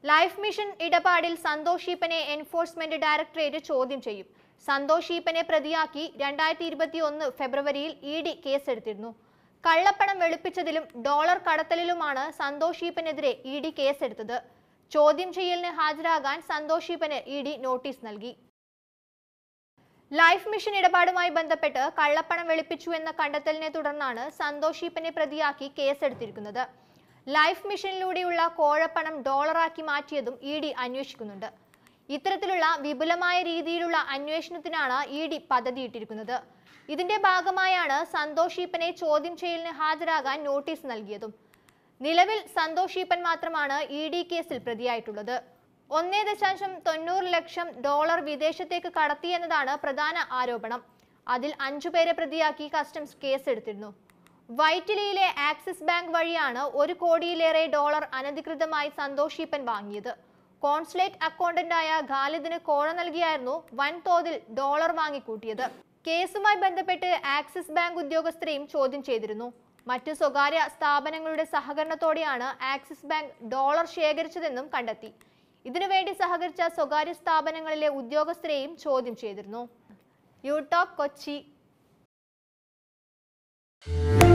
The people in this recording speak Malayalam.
ലൈഫ് മിഷൻ ഇടപാടിൽ സന്തോഷ് ഈപ്പനെ എൻഫോഴ്സ്മെന്റ് ഡയറക്ടറേറ്റ് ചോദ്യം ചെയ്യും സന്തോഷ് ഈപ്പനെ പ്രതിയാക്കി രണ്ടായിരത്തി ഇരുപത്തി ഒന്ന് ഫെബ്രുവരിയിൽ ഇ ഡി കേസെടുത്തിരുന്നു കള്ളപ്പണം വെളുപ്പിച്ചതിലും ഡോളർ കടത്തലിലുമാണ് സന്തോഷ് ഈപ്പനെതിരെ ഇ ഡി കേസെടുത്തത് ചോദ്യം ചെയ്യലിന് ഹാജരാകാൻ സന്തോഷ് ഈപ്പന് ഇ ഡി നോട്ടീസ് നൽകി ലൈഫ് മിഷൻ ഇടപാടുമായി ബന്ധപ്പെട്ട് കള്ളപ്പണം വെളുപ്പിച്ചു എന്ന കണ്ടെത്തലിനെ തുടർന്നാണ് സന്തോഷ് ഈപ്പനെ പ്രതിയാക്കി കേസെടുത്തിരിക്കുന്നത് ലൈഫ് മിഷനിലൂടെയുള്ള കോഴപ്പണം ഡോളറാക്കി മാറ്റിയതും ഇ ഡി അന്വേഷിക്കുന്നുണ്ട് ഇത്തരത്തിലുള്ള വിപുലമായ രീതിയിലുള്ള അന്വേഷണത്തിനാണ് ഇ ഡി പദ്ധതിയിട്ടിരിക്കുന്നത് ഇതിന്റെ ഭാഗമായാണ് സന്തോഷ് ഈപ്പനെ ചോദ്യം ചെയ്യലിന് ഹാജരാകാൻ നോട്ടീസ് നൽകിയതും നിലവിൽ സന്തോഷ് ഈപ്പൻ മാത്രമാണ് ഇ ഡി കേസിൽ പ്രതിയായിട്ടുള്ളത് ഒന്നേ ദശാംശം തൊണ്ണൂറ് ലക്ഷം ഡോളർ വിദേശത്തേക്ക് കടത്തിയെന്നതാണ് പ്രധാന ആരോപണം അതിൽ അഞ്ചുപേരെ പ്രതിയാക്കി കസ്റ്റംസ് കേസെടുത്തിരുന്നു വൈറ്റിലിയിലെ ആക്സിസ് ബാങ്ക് വഴിയാണ് ഒരു കോടിയിലേറെ ഡോളർ അനധികൃതമായി സന്തോഷ് ഈപ്പൻ വാങ്ങിയത് കോൺസുലേറ്റ് അക്കൗണ്ടന്റായ ഖാലിദിന് കോഴ നൽകിയായിരുന്നു വൻതോതിൽ ഡോളർ വാങ്ങിക്കൂട്ടിയത് കേസുമായി ബന്ധപ്പെട്ട് ആക്സിസ് ബാങ്ക് ഉദ്യോഗസ്ഥരെയും ചോദ്യം ചെയ്തിരുന്നു മറ്റ് സ്വകാര്യ സ്ഥാപനങ്ങളുടെ സഹകരണത്തോടെയാണ് ആക്സിസ് ബാങ്ക് ഡോളർ ശേഖരിച്ചതെന്നും കണ്ടെത്തി ഇതിനുവേണ്ടി സഹകരിച്ച സ്വകാര്യ സ്ഥാപനങ്ങളിലെ ഉദ്യോഗസ്ഥരെയും ചോദ്യം ചെയ്തിരുന്നു യൂടോക്ക് കൊച്ചി